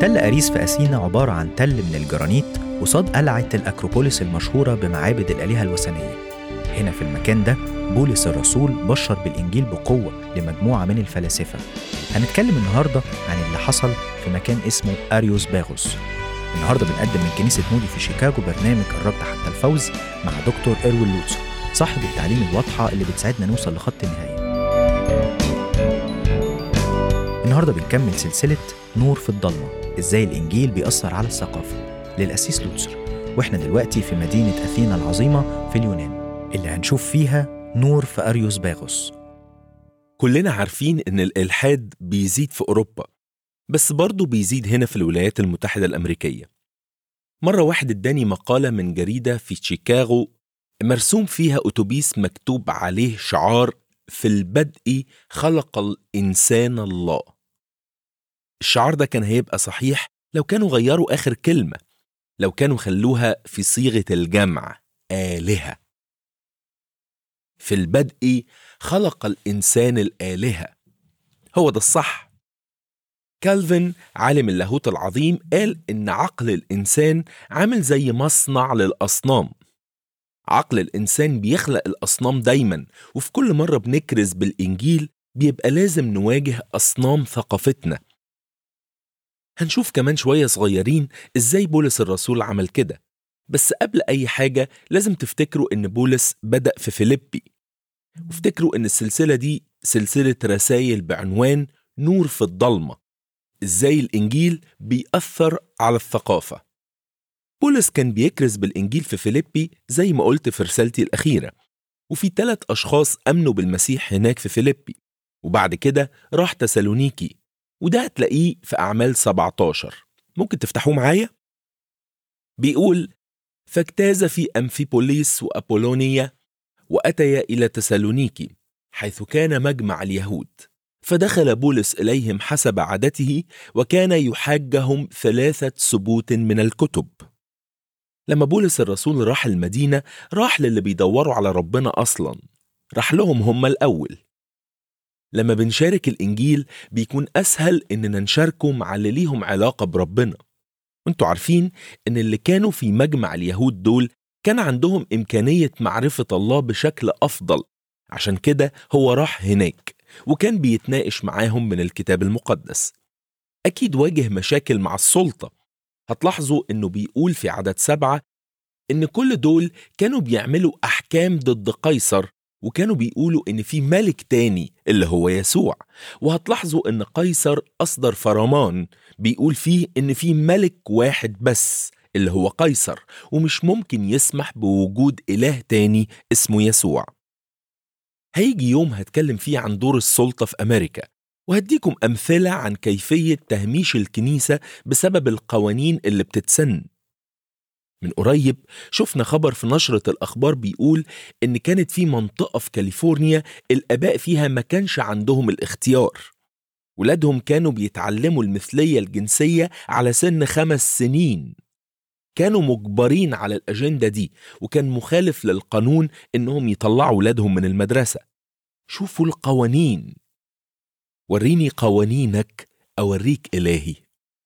تل أريس في أثينا عبارة عن تل من الجرانيت قصاد قلعة الأكروبوليس المشهورة بمعابد الآلهة الوثنية هنا في المكان ده بولس الرسول بشر بالإنجيل بقوة لمجموعة من الفلاسفة هنتكلم النهاردة عن اللي حصل في مكان اسمه أريوس باغوس النهاردة بنقدم من كنيسة مودي في شيكاغو برنامج الرد حتى الفوز مع دكتور إروين لوتسر صاحب التعليم الواضحة اللي بتساعدنا نوصل لخط النهاية النهاردة بنكمل سلسلة نور في الضلمة إزاي الإنجيل بيأثر على الثقافة للأسيس لوتسر وإحنا دلوقتي في مدينة أثينا العظيمة في اليونان اللي هنشوف فيها نور في أريوس باغوس كلنا عارفين إن الإلحاد بيزيد في أوروبا بس برضه بيزيد هنا في الولايات المتحدة الأمريكية مرة واحد اداني مقالة من جريدة في شيكاغو مرسوم فيها أتوبيس مكتوب عليه شعار في البدء خلق الإنسان الله الشعار ده كان هيبقى صحيح لو كانوا غيروا آخر كلمة لو كانوا خلوها في صيغة الجمع آلهة في البدء خلق الإنسان الآلهة هو ده الصح كالفن عالم اللاهوت العظيم قال إن عقل الإنسان عامل زي مصنع للأصنام عقل الإنسان بيخلق الأصنام دايما وفي كل مرة بنكرز بالإنجيل بيبقى لازم نواجه أصنام ثقافتنا هنشوف كمان شوية صغيرين إزاي بولس الرسول عمل كده بس قبل أي حاجة لازم تفتكروا إن بولس بدأ في فيليبي وافتكروا إن السلسلة دي سلسلة رسائل بعنوان نور في الضلمة إزاي الإنجيل بيأثر على الثقافة بولس كان بيكرز بالإنجيل في فيليبي زي ما قلت في رسالتي الأخيرة وفي ثلاث أشخاص أمنوا بالمسيح هناك في فيليبي وبعد كده راح تسالونيكي وده هتلاقيه في أعمال 17 ممكن تفتحوه معايا؟ بيقول فاجتاز في أمفيبوليس وأبولونيا وأتيا إلى تسالونيكي حيث كان مجمع اليهود فدخل بولس إليهم حسب عادته وكان يحاجهم ثلاثة سبوت من الكتب لما بولس الرسول راح المدينة راح للي بيدوروا على ربنا أصلا راح لهم هم الأول لما بنشارك الإنجيل بيكون أسهل إننا نشاركه مع اللي ليهم علاقة بربنا وانتوا عارفين إن اللي كانوا في مجمع اليهود دول كان عندهم إمكانية معرفة الله بشكل أفضل عشان كده هو راح هناك وكان بيتناقش معاهم من الكتاب المقدس أكيد واجه مشاكل مع السلطة هتلاحظوا إنه بيقول في عدد سبعة إن كل دول كانوا بيعملوا أحكام ضد قيصر وكانوا بيقولوا إن في ملك تاني اللي هو يسوع وهتلاحظوا إن قيصر أصدر فرمان بيقول فيه إن في ملك واحد بس اللي هو قيصر ومش ممكن يسمح بوجود إله تاني اسمه يسوع هيجي يوم هتكلم فيه عن دور السلطة في أمريكا وهديكم أمثلة عن كيفية تهميش الكنيسة بسبب القوانين اللي بتتسن من قريب شفنا خبر في نشرة الأخبار بيقول إن كانت في منطقة في كاليفورنيا الآباء فيها ما كانش عندهم الاختيار ولادهم كانوا بيتعلموا المثلية الجنسية على سن خمس سنين كانوا مجبرين على الأجندة دي وكان مخالف للقانون إنهم يطلعوا ولادهم من المدرسة شوفوا القوانين وريني قوانينك أوريك إلهي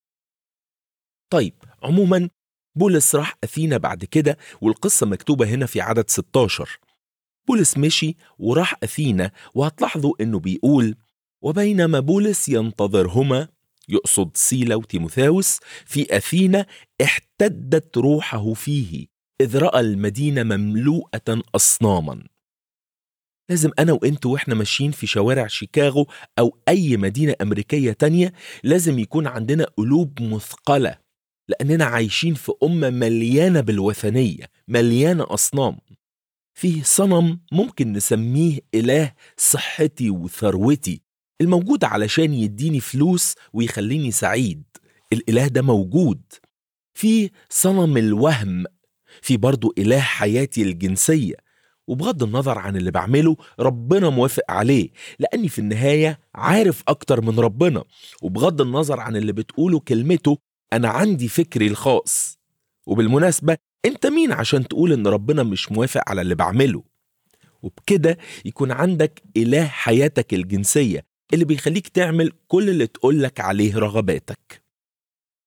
طيب عموما بولس راح أثينا بعد كده والقصة مكتوبة هنا في عدد 16 بولس مشي وراح أثينا وهتلاحظوا إنه بيقول وبينما بولس ينتظرهما يقصد سيلا وتيموثاوس في أثينا احتدت روحه فيه إذ رأى المدينة مملوءة أصناما لازم أنا وإنتوا وإحنا ماشيين في شوارع شيكاغو أو أي مدينة أمريكية تانية لازم يكون عندنا قلوب مثقلة لأننا عايشين في أمة مليانة بالوثنية مليانة أصنام فيه صنم ممكن نسميه إله صحتي وثروتي الموجود علشان يديني فلوس ويخليني سعيد الإله ده موجود في صنم الوهم في برضو إله حياتي الجنسية وبغض النظر عن اللي بعمله ربنا موافق عليه لأني في النهاية عارف أكتر من ربنا وبغض النظر عن اللي بتقوله كلمته أنا عندي فكري الخاص وبالمناسبة أنت مين عشان تقول إن ربنا مش موافق على اللي بعمله وبكده يكون عندك إله حياتك الجنسية اللي بيخليك تعمل كل اللي تقولك عليه رغباتك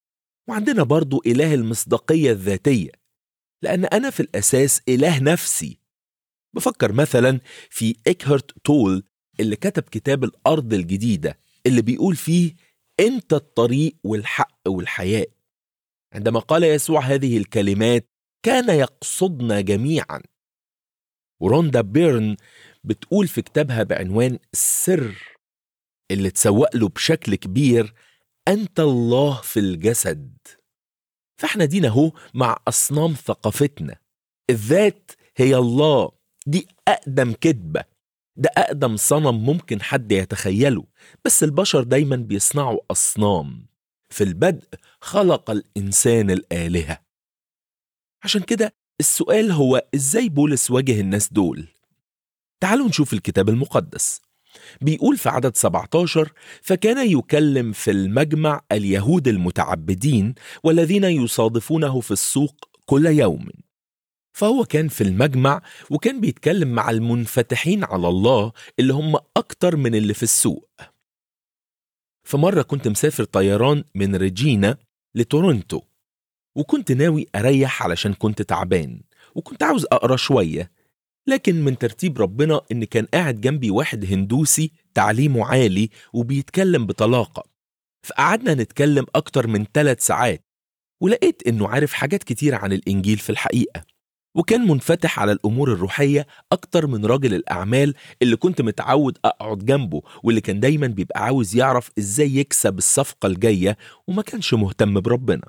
وعندنا برضو إله المصداقية الذاتية لأن أنا في الأساس إله نفسي بفكر مثلا في إكهرت تول اللي كتب كتاب الأرض الجديدة اللي بيقول فيه أنت الطريق والحق والحياة عندما قال يسوع هذه الكلمات كان يقصدنا جميعا وروندا بيرن بتقول في كتابها بعنوان السر اللي تسوق له بشكل كبير أنت الله في الجسد فاحنا دينا هو مع أصنام ثقافتنا الذات هي الله دي أقدم كذبة ده أقدم صنم ممكن حد يتخيله بس البشر دايما بيصنعوا أصنام في البدء خلق الإنسان الآلهة عشان كده السؤال هو إزاي بولس واجه الناس دول تعالوا نشوف الكتاب المقدس بيقول في عدد 17 فكان يكلم في المجمع اليهود المتعبدين والذين يصادفونه في السوق كل يوم فهو كان في المجمع وكان بيتكلم مع المنفتحين على الله اللي هم أكتر من اللي في السوق فمرة كنت مسافر طيران من ريجينا لتورونتو وكنت ناوي أريح علشان كنت تعبان وكنت عاوز أقرأ شوية لكن من ترتيب ربنا إن كان قاعد جنبي واحد هندوسي تعليمه عالي وبيتكلم بطلاقة فقعدنا نتكلم أكتر من ثلاث ساعات ولقيت إنه عارف حاجات كتير عن الإنجيل في الحقيقة وكان منفتح على الأمور الروحية أكتر من راجل الأعمال اللي كنت متعود أقعد جنبه واللي كان دايما بيبقى عاوز يعرف إزاي يكسب الصفقة الجاية وما كانش مهتم بربنا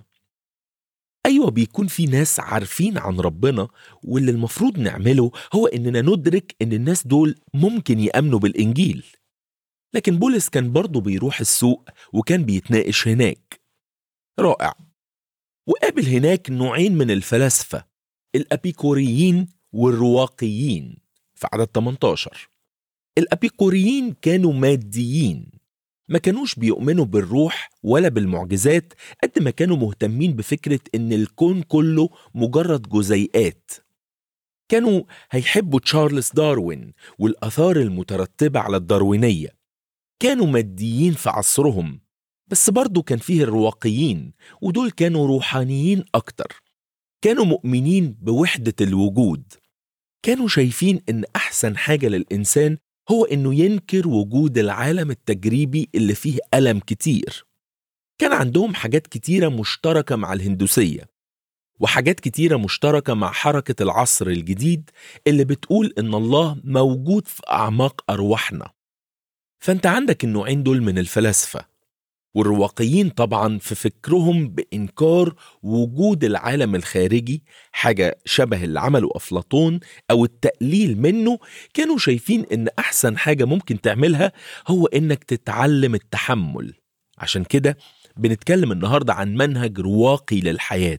أيوة بيكون في ناس عارفين عن ربنا واللي المفروض نعمله هو إننا ندرك إن الناس دول ممكن يأمنوا بالإنجيل لكن بولس كان برضه بيروح السوق وكان بيتناقش هناك رائع وقابل هناك نوعين من الفلاسفة الأبيكوريين والرواقيين في عدد 18 الأبيكوريين كانوا ماديين ما كانوش بيؤمنوا بالروح ولا بالمعجزات قد ما كانوا مهتمين بفكرة إن الكون كله مجرد جزيئات كانوا هيحبوا تشارلز داروين والآثار المترتبة على الداروينية كانوا ماديين في عصرهم بس برضو كان فيه الرواقيين ودول كانوا روحانيين أكتر كانوا مؤمنين بوحدة الوجود كانوا شايفين إن أحسن حاجة للإنسان هو إنه ينكر وجود العالم التجريبي اللي فيه ألم كتير كان عندهم حاجات كتيرة مشتركة مع الهندوسية وحاجات كتيرة مشتركة مع حركة العصر الجديد اللي بتقول إن الله موجود في أعماق أرواحنا فأنت عندك النوعين دول من الفلاسفة والرواقيين طبعا في فكرهم بإنكار وجود العالم الخارجي حاجة شبه اللي عمله أفلاطون أو التقليل منه كانوا شايفين إن أحسن حاجة ممكن تعملها هو إنك تتعلم التحمل عشان كده بنتكلم النهاردة عن منهج رواقي للحياة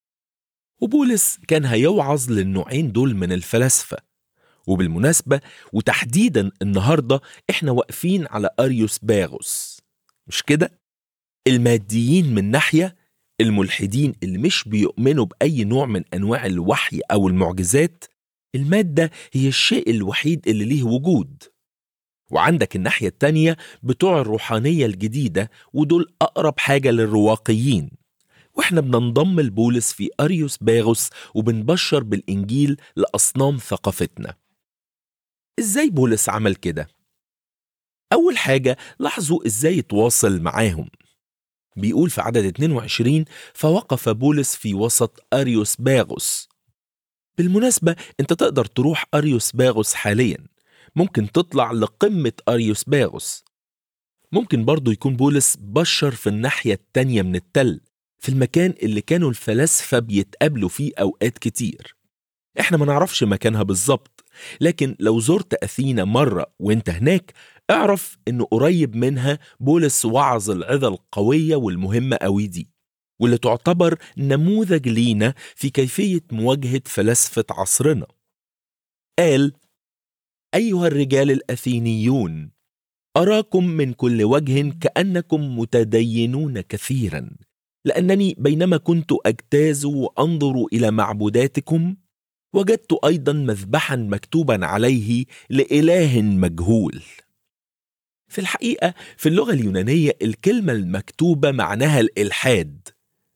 وبولس كان هيوعظ للنوعين دول من الفلاسفة وبالمناسبة وتحديدا النهاردة احنا واقفين على أريوس باغوس مش كده؟ الماديين من ناحية الملحدين اللي مش بيؤمنوا بأي نوع من أنواع الوحي أو المعجزات المادة هي الشيء الوحيد اللي ليه وجود وعندك الناحية التانية بتوع الروحانية الجديدة ودول أقرب حاجة للرواقيين واحنا بننضم لبولس في أريوس باغوس وبنبشر بالإنجيل لأصنام ثقافتنا إزاي بولس عمل كده؟ أول حاجة لاحظوا إزاي يتواصل معاهم بيقول في عدد 22 فوقف بولس في وسط أريوس باغوس بالمناسبة أنت تقدر تروح أريوس باغوس حاليا ممكن تطلع لقمة أريوس باغوس ممكن برضو يكون بولس بشر في الناحية التانية من التل في المكان اللي كانوا الفلاسفة بيتقابلوا فيه أوقات كتير احنا ما نعرفش مكانها بالظبط لكن لو زرت أثينا مرة وانت هناك اعرف انه قريب منها بولس وعظ العظة القوية والمهمة قوي دي واللي تعتبر نموذج لينا في كيفية مواجهة فلاسفة عصرنا قال أيها الرجال الأثينيون أراكم من كل وجه كأنكم متدينون كثيرا لأنني بينما كنت أجتاز وأنظر إلى معبوداتكم وجدت أيضا مذبحا مكتوبا عليه لإله مجهول في الحقيقة في اللغة اليونانية الكلمة المكتوبة معناها الإلحاد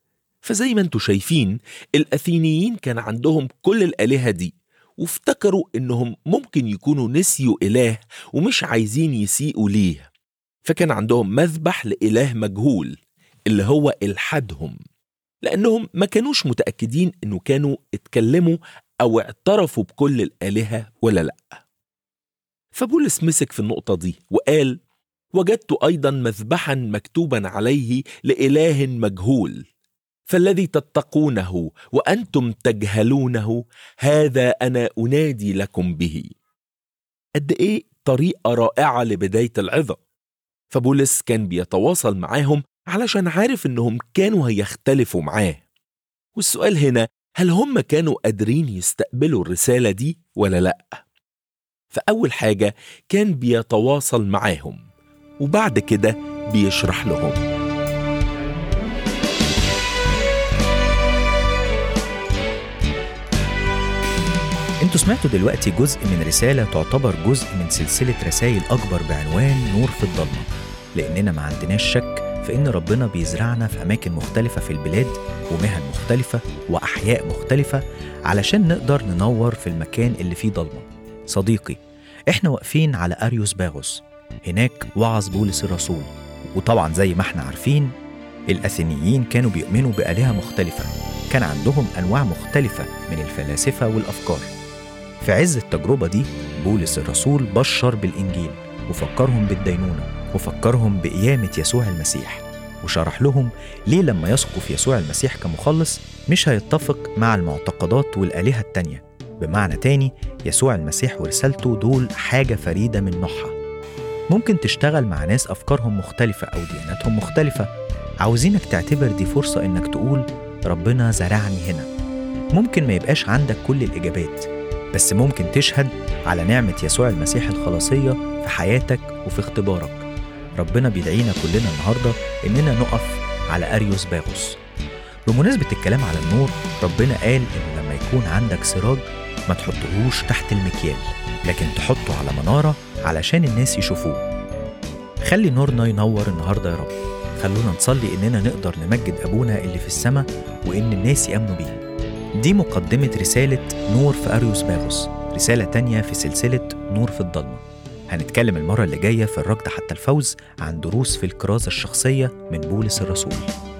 فزي ما انتوا شايفين الأثينيين كان عندهم كل الآلهة دي وافتكروا إنهم ممكن يكونوا نسيوا إله ومش عايزين يسيئوا ليه فكان عندهم مذبح لإله مجهول اللي هو إلحادهم لأنهم ما كانوش متأكدين إنه كانوا اتكلموا أو اعترفوا بكل الآلهة ولا لأ فبولس مسك في النقطة دي وقال وجدت أيضا مذبحا مكتوبا عليه لإله مجهول فالذي تتقونه وأنتم تجهلونه هذا أنا أنادي لكم به قد إيه طريقة رائعة لبداية العظة فبولس كان بيتواصل معاهم علشان عارف إنهم كانوا هيختلفوا معاه والسؤال هنا هل هم كانوا قادرين يستقبلوا الرسالة دي ولا لأ؟ فأول حاجة كان بيتواصل معاهم وبعد كده بيشرح لهم انتوا سمعتوا دلوقتي جزء من رسالة تعتبر جزء من سلسلة رسائل أكبر بعنوان نور في الضلمة لأننا ما عندناش شك في إن ربنا بيزرعنا في أماكن مختلفة في البلاد ومهن مختلفة وأحياء مختلفة علشان نقدر ننور في المكان اللي فيه ضلمة صديقي إحنا واقفين على أريوس باغوس هناك وعظ بولس الرسول وطبعا زي ما احنا عارفين الأثينيين كانوا بيؤمنوا بآلهة مختلفة كان عندهم أنواع مختلفة من الفلاسفة والأفكار في عز التجربة دي بولس الرسول بشر بالإنجيل وفكرهم بالدينونة وفكرهم بقيامة يسوع المسيح وشرح لهم ليه لما يثقوا في يسوع المسيح كمخلص مش هيتفق مع المعتقدات والآلهة التانية بمعنى تاني يسوع المسيح ورسالته دول حاجة فريدة من نوعها ممكن تشتغل مع ناس أفكارهم مختلفة أو دياناتهم مختلفة عاوزينك تعتبر دي فرصة إنك تقول ربنا زرعني هنا ممكن ما يبقاش عندك كل الإجابات بس ممكن تشهد على نعمة يسوع المسيح الخلاصية في حياتك وفي اختبارك ربنا بيدعينا كلنا النهاردة إننا نقف على أريوس باغوس بمناسبة الكلام على النور ربنا قال إن لما يكون عندك سراج ما تحطهوش تحت المكيال لكن تحطه على منارة علشان الناس يشوفوه خلي نورنا ينور النهاردة يا رب خلونا نصلي إننا نقدر نمجد أبونا اللي في السماء وإن الناس يأمنوا بيه دي مقدمة رسالة نور في أريوس باغوس رسالة تانية في سلسلة نور في الضلمة هنتكلم المرة اللي جاية في الركض حتى الفوز عن دروس في الكرازة الشخصية من بولس الرسول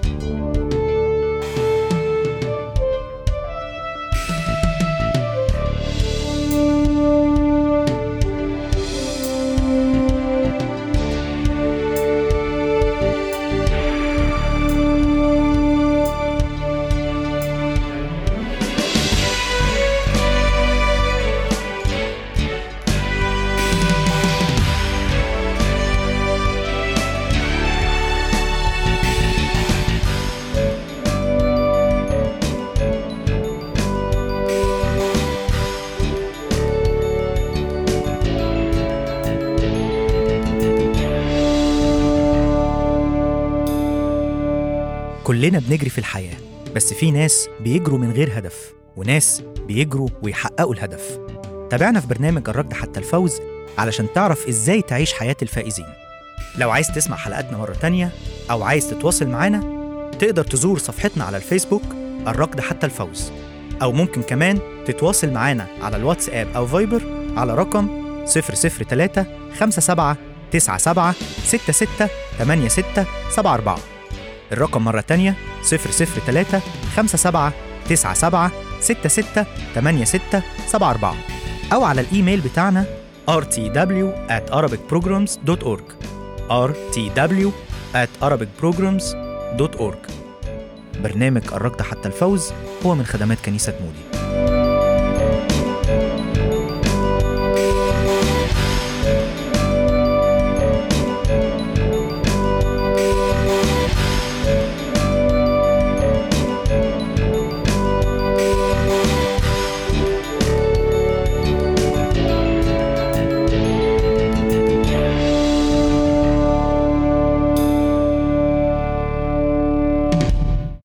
كلنا بنجري في الحياة بس في ناس بيجروا من غير هدف وناس بيجروا ويحققوا الهدف تابعنا في برنامج الركض حتى الفوز علشان تعرف ازاي تعيش حياة الفائزين لو عايز تسمع حلقاتنا مرة تانية أو عايز تتواصل معانا تقدر تزور صفحتنا على الفيسبوك الركض حتى الفوز أو ممكن كمان تتواصل معانا على الواتساب أو فايبر على رقم 003 57 97 66 86 74 الرقم مرة تانية 003 57 97 66 86 74 أو على الإيميل بتاعنا rtw at arabicprograms.org rtw at arabicprograms.org برنامج الركض حتى الفوز هو من خدمات كنيسة مودي